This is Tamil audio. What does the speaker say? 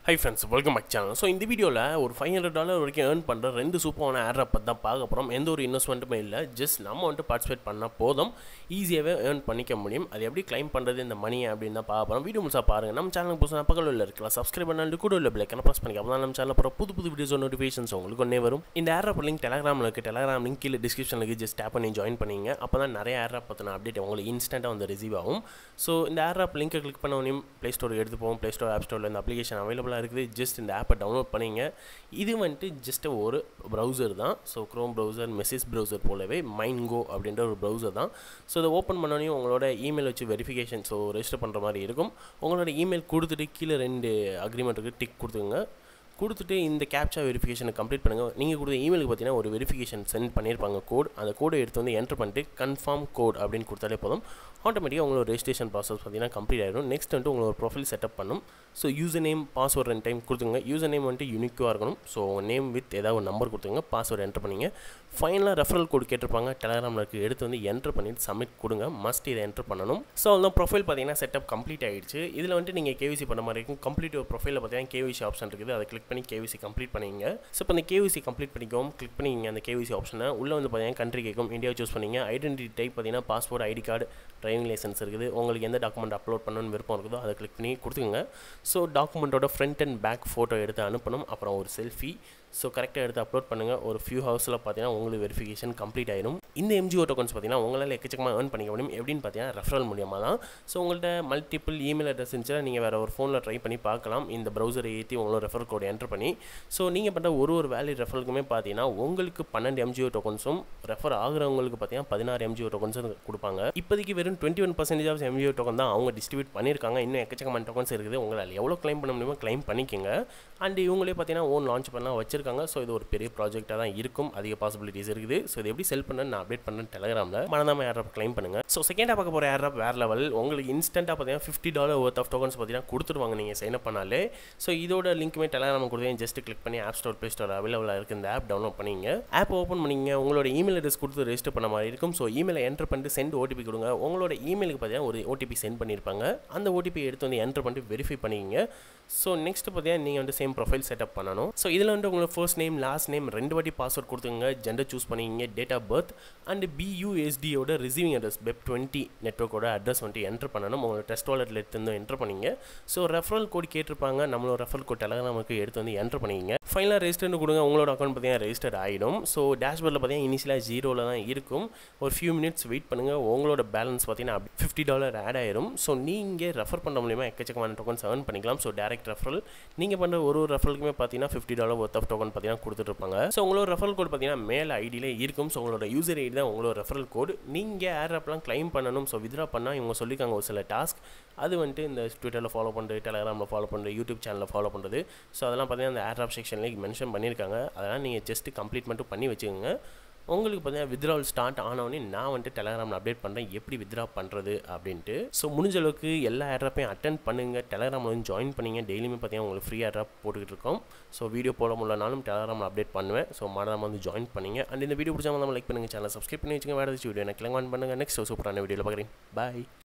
high friends welcome back channel so இந்த வீடியோவில் ஒரு ஃபைவ் ஹண்ட்ரட் டாலர் வரைக்கும் ஏர்ன் பண்ணுற ரெண்டு சூப்பரான ஆட்ரப் பற்றி தான் பார்க்க போகிறோம் எந்த ஒரு இன்வெஸ்ட்மெண்ட்டுமே இல்லை ஜஸ்ட் நம்ம வந்துட்டு பார்ட்டிசிபேட் பண்ணால் போதும் ஈஸியாகவே ஏர்ன் பண்ணிக்க முடியும் அது எப்படி கிளைம் பண்ணுறது இந்த மணியை அப்படின்னு தான் பார்க்க போகிறோம் வீடியோ முழுசாக பாருங்கள் நம்ம சேனலுக்கு புதுசாக பக்கத்தில் உள்ள இருக்கலாம் சப்ஸ்கிரைப் பண்ணாலும் கூட உள்ள பிள்ளைக்கான ப்ரெஸ் பண்ணிக்க அப்போ தான் நம்ம சேனல் போகிற புது புது வீடியோஸ் நோட்டிஃபிகேஷன்ஸ் உங்களுக்கு ஒன்றே வரும் இந்த ஆட்ரப் லிங்க் டெலகிராமில் இருக்குது டெலகிராம் லிங்க் கீழே டிஸ்கிரிப்ஷனில் இருக்குது ஜஸ்ட் டேப் பண்ணி ஜாயின் பண்ணிங்க அப்போ தான் நிறைய ஆட்ரப் பற்றின அப்டேட் உங்களுக்கு இன்ஸ்டண்ட்டாக வந்து ரிசீவ் ஆகும் ஸோ இந்த ஆட்ரப் லிங்கை கிளிக் பண்ண உடனே ப்ளே ஸ்டோர் எடுத்து போவோம் ப்ளே ஸ்டோர் ஆப் ஸ்டோரில் இந்த அப்ளிகேஷன் அவைலபிளாக இருக்குது ஜஸ்ட் இந்த ஆப்பை டவுன்லோட் பண்ணிங்க இது வந்துட்டு ஜஸ்ட் ஒரு ப்ரௌசர் தான் so Chrome browser message browser போலவே மைன்கோ அப்படின்ற ஒரு ப்ரௌசர் தான் ஸோ இதை ஓப்பன் பண்ணோடனே உங்களோட இமெயில் வச்சு வெரிஃபிகேஷன் ஸோ ரெஜிஸ்டர் பண்ணுற மாதிரி இருக்கும் உங்களோட இமெயில் கொடுத்துட்டு கீழே ரெண்டு அக்ரிமெண்ட் இருக்குது டிக் கொடுத்துங்க கொடுத்துட்டு இந்த கேப்சா வெரிஃபிகேஷனை கம்ப்ளீட் பண்ணுங்கள் நீங்கள் கொடுத்த இமெயிலுக்கு பார்த்தீங்கன்னா ஒரு வெரிஃபிகேஷன் சென்ட் பண்ணியிருப்பாங்க கோட் அந்த கோடை எடுத்து வந்து என்ட்ரு பண்ணிட்டு கன்ஃபார்ம் கோட் அப்படின்னு கொடுத்தாலே போதும் ஆட்டோமேட்டிக்காக உங்களோட ரெஜிஸ்ட்ரேஷன் ப்ராசஸ் பார்த்தீங்கன்னா கம்ப்ளீட் ஆகிடும் நெக்ஸ்ட் வந்துட்டு உங்களோட ப்ரொஃபைல் செட்டப் பண்ணும் ஸோ யூசர் நேம் பாஸ்வேர்ட் ரெண்டு டைம் கொடுத்துங்க யூசர் நேம் வந்துட்டு யூனிக்காக இருக்கணும் ஸோ உங்கள் நேம் வித் ஏதாவது ஒரு நம்பர் கொடுத்துங்க பாஸ்வேர்டு என்ட்ரு பண்ணிங்க ஃபைனலாக ரெஃபரல் கோட் கேட்டிருப்பாங்க டெலகிராமில் இருக்குது எடுத்து வந்து என்ட்ரு பண்ணிட்டு சப்மிட் கொடுங்க மஸ்ட் இதை என்ட்ரு பண்ணணும் ஸோ அந்த ப்ரொஃபைல் பார்த்தீங்கன்னா செட்டப் கம்ப்ளீட் ஆகிடுச்சு இதில் வந்துட்டு நீங்கள் கேவிசி பண்ண மாதிரி இருக்கும் கம்ப்ளீட் ஒரு ப்ரொஃபைலில் பார்த்தீங்கன்னா கேவிசி ஆப்ஷன் இருக்குது அதை கிளிக் பண்ணி கேவிசி கம்ப்ளீட் பண்ணிங்க ஸோ இப்போ அந்த கேவிசி கம்ப்ளீட் பண்ணிக்கோம் கிளிக் பண்ணிங்க அந்த கேவிசி ஆப்ஷனை உள்ளே வந்து பார்த்தீங்கன்னா கண்ட்ரி கேட்கும் இந்தியா சூஸ் பண்ணிங்க ஐடென்டிட்டி டைப் பார்த்தீங்கன்னா passport ID card driving licence இருக்குது உங்களுக்கு எந்த டாக்குமெண்ட் அப்லோட் பண்ணணும்னு விருப்பம் இருக்குதோ அதை கிளிக் பண்ணி கொடுத்துங்க ஸோ டாக்குமெண்ட்டோட ஃப்ரண்ட் அண்ட் பேக் ஃபோட்டோ எடுத்து அனுப்பணும் அப்புறம் ஒரு செல்ஃபி ஸோ கரெக்டாக எடுத்து அப்லோட் பண்ணுங்கள் ஒரு ஃபியூ ஹவர்ஸில் பார்த்தீங்கன்னா உங்களுக்கு வெரிஃபிகேஷன் கம்ப்ளீட் ஆயிடும் இந்த எம்ஜிஓ டோக்கன்ஸ் பார்த்தீங்கன்னா உங்களால் எக்கச்சக்கமாக ஏர்ன் பண்ணிக்க முடியும் எப்படின்னு பார்த்தீங்கன்னா ரெஃபரல் மூலியமாக தான் ஸோ உங்கள்கிட்ட மல்டிபிள் இமெயில் அட்ரஸ் இருந்துச்சுன்னா நீங்கள் வேறு ஒரு ஃபோனில் ட்ரை பண்ணி பார்க்கலாம் இந்த ப்ரௌசரை ஏற்றி உங்களோட ரெஃபர் கோட் என்ட்ரு பண்ணி ஸோ நீங்கள் பண்ணுற ஒரு ஒரு வேல்யூ ரெஃபருக்குமே பார்த்தீங்கன்னா உங்களுக்கு பன்னெண்டு எம்ஜிஓ டோக்கன்ஸும் ரெஃபர் ஆகிறவங்களுக்கு பார்த்தீங்கன்னா பதினாறு எம்ஜிஓ டோக்கன்ஸும் கொடுப்பாங்க இப்போதைக்கு வெறும் twenty one percentage of MGO token தான் அவங்க டிஸ்ட்ரிபியூட் பண்ணியிருக்காங்க இன்னும் எக்கச்சக்கமான டோக்கன்ஸ் இருக்குது உங்களால் எவ்வளோ கிளைம் பண்ண முடியுமோ கிளைம் பண்ணிக்கோங்க அண்ட் இவங்களே பார்த்தீங்கன்னா ஓன் லான்ச் பண்ணலாம் வச்சிருக்காங்க ஸோ இது ஒரு பெரிய ப்ராஜெக்டாக தான் இருக்கும் அதிக பாசிபிலிட்டிஸ் இருக்குது ஸோ இது எப்படி செல் பண்ண நான் அப்டேட் பண்ணேன் டெலகிராமில் மறந்தாம ஏர்ஆப் கிளைம் பண்ணுங்க ஸோ செகண்டாக பார்க்க போகிற ஏர்ஆப் வேறு லெவல் உங்களுக்கு இன்ஸ்டண்ட்டாக பார்த்தீங்கன்னா fifty dollar worth of tokens பார்த்தீங்கன்னா கொடுத்துருவாங்க நீங்கள் சைன் அப் பண்ணாலே ஸோ இதோட லிங்க்குமே டெலகிராம் கொடுத்தேன் ஜஸ்ட் கிளிக் பண்ணி ஆப் ஸ்டோர் ப்ளே ஸ்டோர் அவைலபிளாக இருக்குது இந்த ஆப் டவுன்லோட் பண்ணிங்க ஆப் ஓப்பன் பண்ணிங்க உங்களோட இமெயில் அட்ரஸ் கொடுத்து ரெஜிஸ்டர் பண்ண மாதிரி இருக்கும் ஸோ இமெயிலை என்ட்ரு பண்ணிட்டு சென்ட் ஓடிபி கொடுங்க உங்களோட இமெயிலுக்கு பார்த்தீங்கன்னா ஒரு ஓடிபி சென்ட் பண்ணியிருப்பாங்க அந்த ஓடிபி எடுத்து வந்து என்ட்ரு பண்ணிட்டு வெரிஃபை பண்ணிக்கிங்க ஸோ நெக்ஸ்ட் பார்த்தீங்கன்னா நீங்கள் வந்து சேம் ப்ரொஃபைல் செட்டப் பண்ணணும் ஸோ இதில் வந்து உங்களோட ஃபர்ஸ்ட் நேம் லாஸ்ட் நேம் ரெண்டு வாட்டி பாஸ்வேர்ட் கொடுத்துங்க ஜெண்டர் சூஸ் பண்ணிக்கிங்க டேட் ஆஃப் பர்த் அண்ட் பியூஎஸ்டியோட ரிசீவிங் அட்ரஸ் வெப் டுவெண்ட்டி நெட்ஒர்க்கோட அட்ரஸ் வந்துட்டு என்ட்ரு பண்ணணும் உங்களோட டெஸ்ட் வாலெட்டில் எடுத்து வந்து என்ட்ரு பண்ணிங்க ஸோ ரெஃபரல் கோட் கேட்டிருப்பாங்க நம்மளோட ரெஃபரல் கோட் டெலகிராமுக்கு எடுத்து வந்து என்ட்ரு பண்ணிங்க ஃபைனலாக ரெஜிஸ்டர்னு கொடுங்க உங்களோட அக்கௌண்ட் பார்த்தீங்கன்னா ரெஜிஸ்டர் ஆகிடும் ஸோ டேஷ்போர்டில் பார்த்தீங்கன்னா இனிஷியலாக ஜீரோவில் தான் இருக்கும் ஒரு ஃபியூ மினிட்ஸ் வெயிட் பண்ணுங்கள் உங்களோட பேலன்ஸ் பார்த்தீங்கன்னா ஃபிஃப்டி டாலர் ஆட் ஆயிரும் ஸோ நீங்கள் ரெஃபர் பண்ண மூலியமாக எக்கச்சக்கமான டோக்கன்ஸ் ஏர்ன் பண்ணிக்கலாம் ஸோ டேரக்ட் ரெஃபரல் நீங்கள் பண்ணுற ஒரு ஒரு ரெஃபரலுக்குமே பார்த்தீங்கன்னா fifty dollar worth of token பார்த்தீங்கன்னா கொடுத்துட்ருப்பாங்க ஸோ உங்களோட ரெஃபரல் கோட் பார்த்தீங்கன்னா மேலே ஐடியிலே இருக்கும் ஸோ உங்களோட யூசர் ஐடி தான் உங்களோட ரெஃபரல் கோட் நீங்கள் ஏர் ஆப்லாம் கிளைம் பண்ணணும் ஸோ வித்ரா பண்ணால் இவங்க சொல்லியிருக்காங்க ஒரு சில டாஸ்க் அது வந்துட்டு இந்த ட்விட்டரில் ஃபாலோ பண்ணுறது டெலகிராமில் ஃபாலோ பண்ணுறது யூடியூப் சேனலில் ஃபாலோ பண்ணுறது ஸோ அதெல்லாம் பார்த்தீங்கன்னா அந்த ஏர் ஆப் செக்ஷன்லேயே மென்ஷன் பண்ணியிருக்காங்க அதெல்லாம் நீங்கள் ஜஸ்ட் கம்ப்ளீட் மட்டும் பண்ணி வச்சுக்கோங்க உங்களுக்கு பார்த்தீங்கன்னா வித்ராவல் ஸ்டார்ட் ஆனவொடனே நான் வந்துட்டு டெலகிராமில் அப்டேட் பண்ணுறேன் எப்படி வித்ரா பண்ணுறது அப்படின்ட்டு ஸோ முடிஞ்ச அளவுக்கு எல்லா ஏட்ராப்பையும் அட்டன் பண்ணுங்கள் டெலகிராமில் வந்து ஜாயின் பண்ணிங்க டெய்லியுமே பார்த்தீங்கன்னா உங்களுக்கு ஃப்ரீ ஏட்ராப் போட்டுக்கிட்டு இருக்கோம் ஸோ வீடியோ போட முடியலனாலும் டெலகிராமில் அப்டேட் பண்ணுவேன் ஸோ மறந்தாம வந்து ஜாயின் பண்ணிங்க அண்ட் இந்த வீடியோ பிடிச்சா நம்ம லைக் பண்ணுங்கள் சேனல் சப்ஸ்கிரைப் பண்ணி வச்சுங்க வேறு ஏதாச்சும் வீடியோ எனக்கு கிளங்கான் பண்ணுங்கள் நெக்ஸ்ட் சூப்பரான வீடியோவில் பார்க்குறேன் பாய்